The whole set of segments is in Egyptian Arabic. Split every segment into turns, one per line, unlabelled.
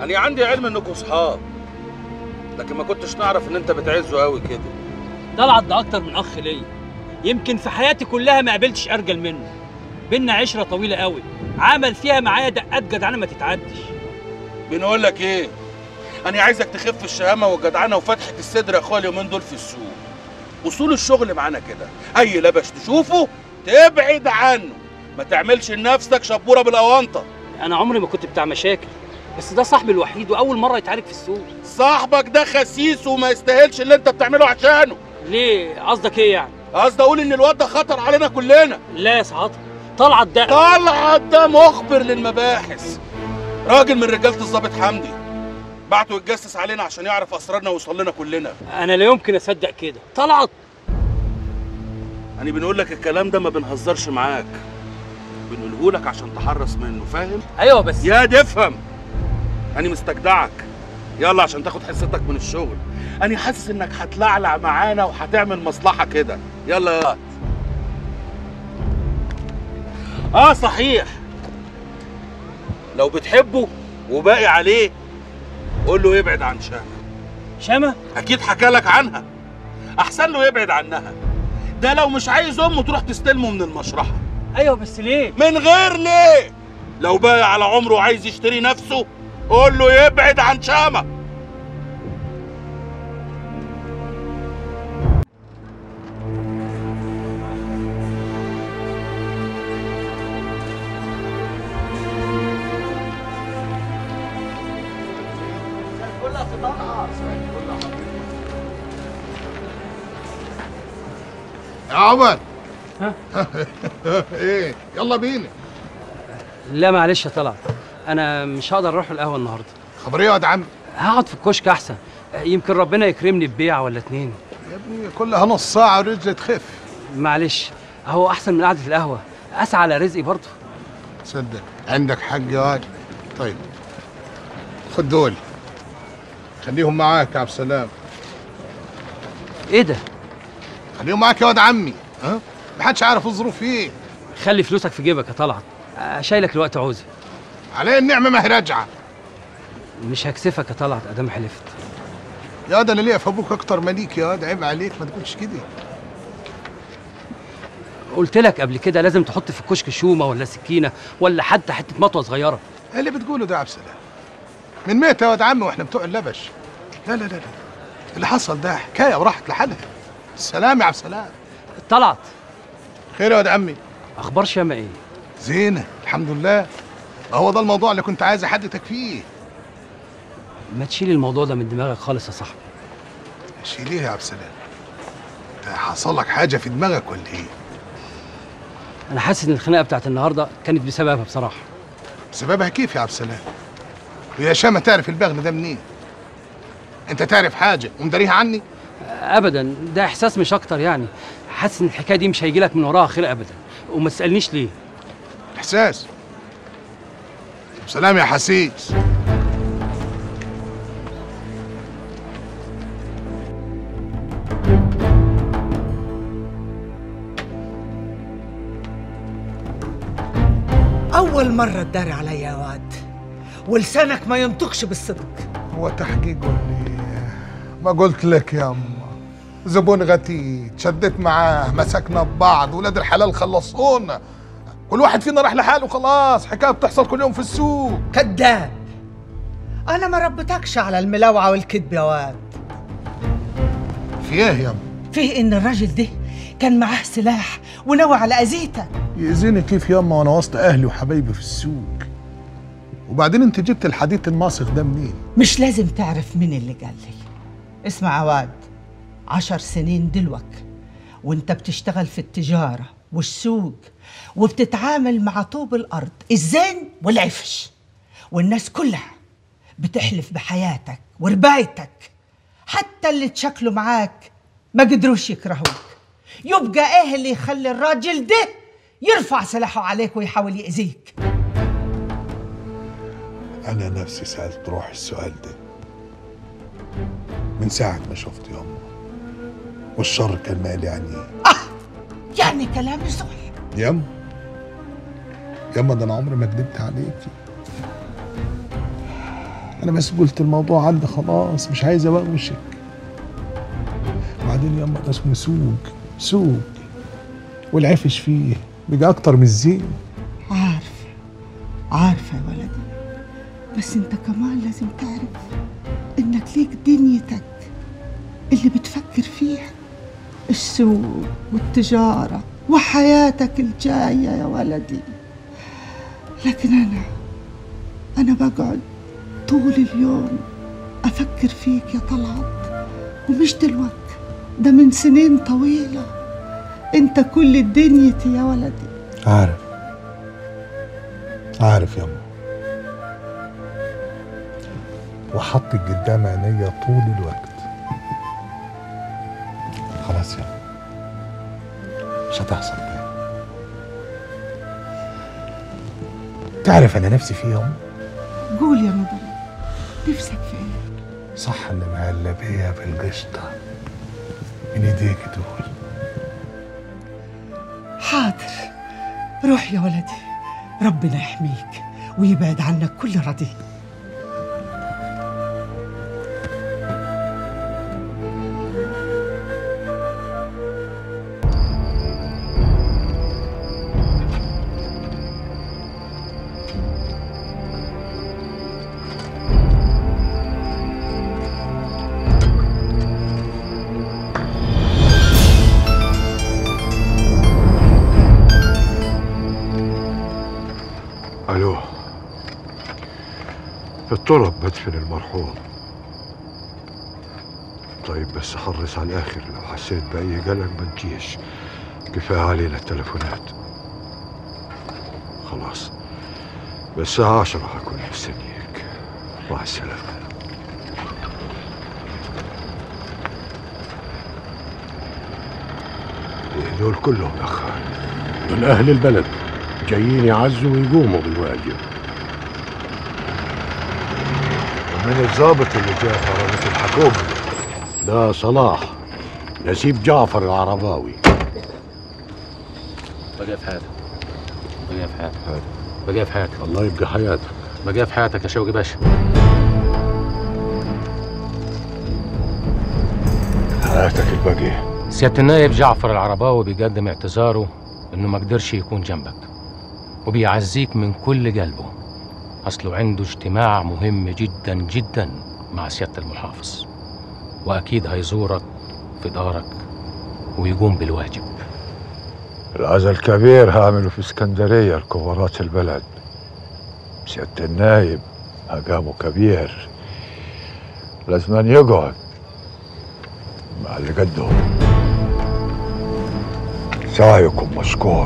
انا عندي علم انكم صحاب لكن ما كنتش نعرف ان انت بتعزه قوي كده
طلعت ده اكتر من اخ ليا يمكن في حياتي كلها ما قابلتش ارجل منه بينا عشره طويله قوي عمل فيها معايا دقات جدعانه ما تتعدش
بنقول لك ايه انا عايزك تخف الشهامه والجدعنه وفتحه الصدر يا اخويا اليومين دول في السوق اصول الشغل معانا كده اي لبش تشوفه تبعد عنه ما تعملش لنفسك شبوره بالاونطه
انا عمري ما كنت بتاع مشاكل بس ده صاحبي الوحيد واول مره يتعارك في السوق
صاحبك ده خسيس وما يستاهلش اللي انت بتعمله عشانه
ليه قصدك ايه يعني
قصدي اقول ان الواد ده خطر علينا كلنا
لا يا سعاده طلعت ده
طلعت ده مخبر للمباحث راجل من رجاله الضابط حمدي بعته يتجسس علينا عشان يعرف اسرارنا ويوصل لنا كلنا
انا لا يمكن اصدق كده طلعت
يعني بنقول لك الكلام ده ما بنهزرش معاك بنقوله لك عشان تحرص منه فاهم
ايوه بس
يا تفهم انا مستجدعك يلا عشان تاخد حصتك من الشغل انا حاسس انك هتلعلع معانا وهتعمل مصلحه كده يلا يا اه صحيح لو بتحبه وباقي عليه قول له يبعد عن شام
شامه
اكيد حكى لك عنها احسن له يبعد عنها ده لو مش عايز امه تروح تستلمه من المشرحه
ايوه بس ليه
من غير ليه لو باقي على عمره وعايز يشتري نفسه قول له يبعد عن شامه
يا عمر
ها؟
ايه يلا بينا
لا معلش يا طلعت انا مش هقدر اروح القهوه النهارده
خبر ايه يا واد عم
هقعد في الكشك احسن يمكن ربنا يكرمني ببيعه ولا اتنين
يا ابني كلها نص ساعه ورجلي تخف
معلش اهو احسن من قعده القهوه اسعى على رزقي برضه
تصدق عندك حق يا واد طيب خد دول خليهم معاك يا عبد السلام
ايه ده
خليهم معاك يا واد عمي ها محدش عارف الظروف ايه
خلي فلوسك في جيبك يا طلعت شايلك الوقت عوزي
عليه النعمه ما هي راجعه
مش هكسفك يا طلعت ادام حلفت
يا واد انا ليا في ابوك اكتر ما ليك يا واد عيب عليك ما تقولش كده
قلت لك قبل كده لازم تحط في الكشك شومه ولا سكينه ولا حتى حته مطوه صغيره
ايه اللي بتقوله ده يا عبد السلام من ميت يا واد عمي واحنا بتوع اللبش لا لا لا لا اللي حصل ده حكايه وراحت لحالها السلام يا عبد السلام
طلعت
خير يا واد عمي
اخبار شامه ايه
زينة الحمد لله هو ده الموضوع اللي كنت عايز احددك فيه
ما تشيل الموضوع ده من دماغك خالص يا صاحبي
شيليه يا عبد السلام انت حصل لك حاجه في دماغك ولا ايه
انا حاسس ان الخناقه بتاعت النهارده كانت بسببها بصراحه
سببها كيف يا عبد السلام ويا شامة تعرف البغل ده منين انت تعرف حاجه ومداريها عني
ابدا ده احساس مش اكتر يعني حاسس ان الحكايه دي مش هيجي لك من وراها خير ابدا وما تسالنيش ليه
احساس سلام يا حسيس
أول مرة تداري عليا يا واد ولسانك ما ينطقش بالصدق
هو تحقيق ولا ايه ما قلت لك يا اما زبون غتيت شديت معاه مسكنا ببعض ولاد الحلال خلصونا كل واحد فينا راح لحاله خلاص حكايه بتحصل كل يوم في السوق
كذاب أنا ما ربيتكش على الملاوعة والكذب يا واد
في ايه يا اما
فيه إن الراجل ده كان معاه سلاح ونوى على أذيتك
يأذيني كيف ياما وانا وسط اهلي وحبايبي في السوق وبعدين انت جبت الحديد الماسخ ده منين
مش لازم تعرف مين اللي قال لي اسمع يا واد عشر سنين دلوك وانت بتشتغل في التجارة والسوق وبتتعامل مع طوب الأرض الزين والعفش والناس كلها بتحلف بحياتك وربايتك حتى اللي تشكلوا معاك ما قدروش يكرهوك يبقى ايه اللي يخلي الراجل ده يرفع سلاحه عليك ويحاول يأذيك
انا نفسي سألت روحي السؤال ده من ساعة ما شفت ياما والشر كان مالي عينيه
يعني كلامي صح
ياما ياما ده انا عمري ما كدبت عليكي انا بس قلت الموضوع عندي خلاص مش عايز ابوشك وبعدين ياما ده اسمه سوق سوق والعفش فيه بقى اكتر من الزين
عارفة عارفة يا ولدي بس انت كمان لازم تعرف انك ليك دنيتك اللي بتفكر فيها السوق والتجارة وحياتك الجاية يا ولدي لكن أنا أنا بقعد طول اليوم أفكر فيك يا طلعت ومش دلوقتي ده من سنين طويلة أنت كل دنيتي يا ولدي
عارف عارف ياما وحطك قدام عينيا طول الوقت خلاص ياما مش هتحصل تاني تعرف انا نفسي فيهم
قول يا نضر نفسك في إيه؟
صح اللي معلبية بالقشطة من ايديك دول
حاضر روح يا ولدي ربنا يحميك ويبعد عنك كل رديء
الو في الطرب بدفن المرحوم طيب بس حرص على الاخر لو حسيت باي قلق ما تجيش كفايه علينا التلفونات خلاص بالساعة عشرة هكون مستنيك مع السلامة إيه دول كلهم يا خالد
من أهل البلد جايين يعزوا ويقوموا بالواجب
ومن الضابط اللي جاء فرضت الحكومة
ده صلاح نسيب جعفر العرباوي
بقى في حياتك بقى في حياتك بقى في حياتك
الله يبقى حياتك
بقى في حياتك يا شوقي باشا
حياتك الباقية
سيادة النائب جعفر العرباوي بيقدم اعتذاره انه ما قدرش يكون جنبك وبيعزيك من كل قلبه اصله عنده اجتماع مهم جدا جدا مع سيادة المحافظ واكيد هيزورك في دارك ويقوم بالواجب
العزا الكبير هعمله في اسكندرية لكبارات البلد سيادة النايب مقامه كبير لازم أن يقعد مع اللي قده سعيكم مشكور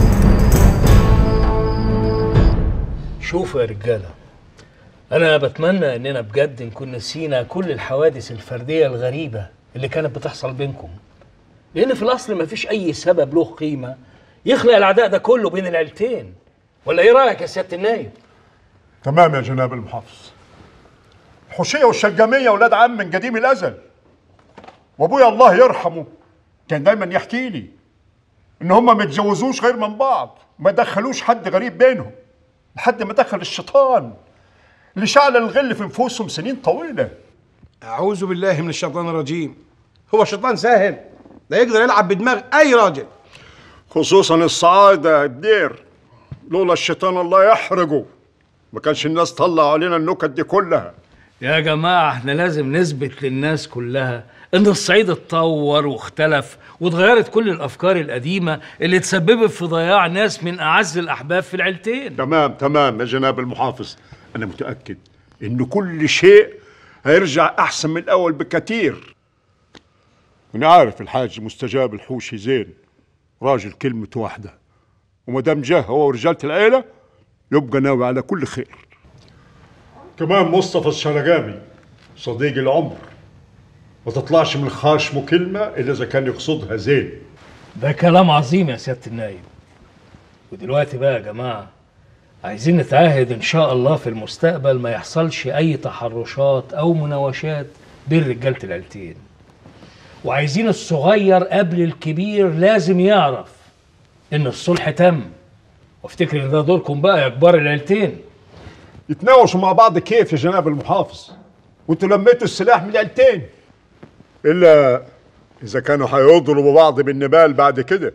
شوفوا يا رجالة أنا بتمنى إننا بجد نكون نسينا كل الحوادث الفردية الغريبة اللي كانت بتحصل بينكم لأن في الأصل مفيش أي سبب له قيمة يخلق العداء ده كله بين العيلتين ولا إيه رأيك يا سيادة النايب؟
تمام يا جناب المحافظ الحوشية والشجامية ولاد عم من قديم الأزل وأبويا الله يرحمه كان دايما يحكي لي إن هما ما يتجوزوش غير من بعض ما دخلوش حد غريب بينهم لحد ما دخل الشيطان اللي شعل الغل في نفوسهم سنين طويلة
أعوذ بالله من الشيطان الرجيم هو الشيطان سهل ده يقدر يلعب بدماغ أي راجل
خصوصا الصعايدة الدير لولا الشيطان الله يحرقه ما كانش الناس طلعوا علينا النكت دي كلها
يا جماعة احنا لازم نثبت للناس كلها ان الصعيد اتطور واختلف واتغيرت كل الافكار القديمة اللي تسببت في ضياع ناس من اعز الاحباب في العيلتين
تمام تمام يا جناب المحافظ أنا متأكد إن كل شيء هيرجع أحسن من الأول بكتير أنا عارف الحاج مستجاب الحوشي زين راجل كلمته واحدة وما دام جه هو ورجالة العيلة يبقى ناوي على كل خير كمان مصطفى الشرقامي صديق العمر ما تطلعش من خاشمه كلمة إلا إذا كان يقصدها زين
ده كلام عظيم يا سيادة النايب ودلوقتي بقى يا جماعة عايزين نتعاهد إن شاء الله في المستقبل ما يحصلش أي تحرشات أو مناوشات بين رجالة العيلتين وعايزين الصغير قبل الكبير لازم يعرف إن الصلح تم وافتكر إن ده دوركم بقى يا كبار العيلتين
يتناوشوا مع بعض كيف يا جناب المحافظ وانتوا لميتوا السلاح من العيلتين الا اذا كانوا هيضربوا بعض بالنبال بعد كده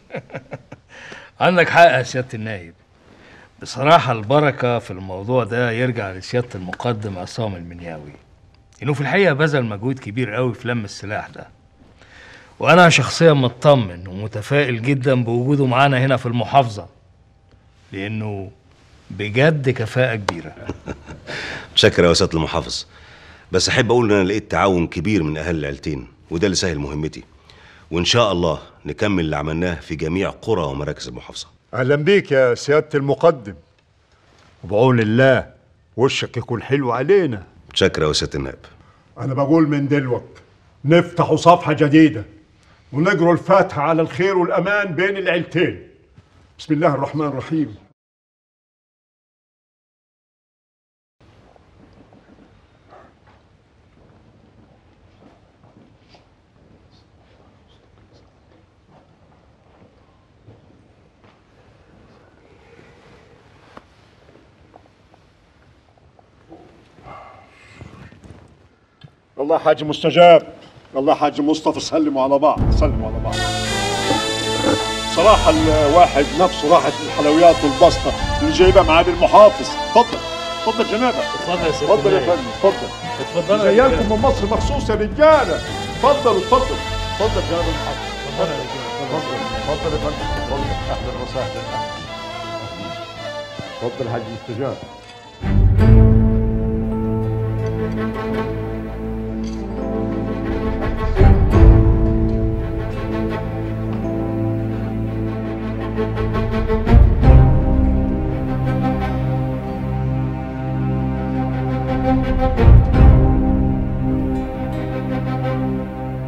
عندك حق يا سياده النايب بصراحه البركه في الموضوع ده يرجع لسياده المقدم عصام المنياوي انه في الحقيقه بذل مجهود كبير قوي في لم السلاح ده وانا شخصيا مطمن ومتفائل جدا بوجوده معانا هنا في المحافظه لانه بجد كفاءه كبيره
متشكر يا سياده المحافظ بس احب اقول ان انا لقيت تعاون كبير من اهل العيلتين وده اللي سهل مهمتي وان شاء الله نكمل اللي عملناه في جميع قرى ومراكز المحافظه
اهلا بيك يا سياده المقدم وبعون الله وشك يكون حلو علينا
متشكر يا سياده النائب
انا بقول من دلوقت نفتحوا صفحه جديده ونقروا الفاتحه على الخير والامان بين العيلتين بسم الله الرحمن الرحيم الله حاج مستجاب الله حاج مصطفى سلموا على بعض سلموا على بعض صراحة الواحد نفسه راحت الحلويات والبسطة اللي جايبها معالي المحافظ تفضل تفضل جنابك
اتفضل يا سيادة
تفضل يا
النايب.
فندم تفضل
اتفضلوا يا
جايلكم
رجالة.
من مصر مخصوص يا رجالة تفضلوا تفضل تفضل جناب المحافظ تفضل تفضل تفضل يا فندم تفضل اهلا وسهلا تفضل حاج مستجاب
Thank you.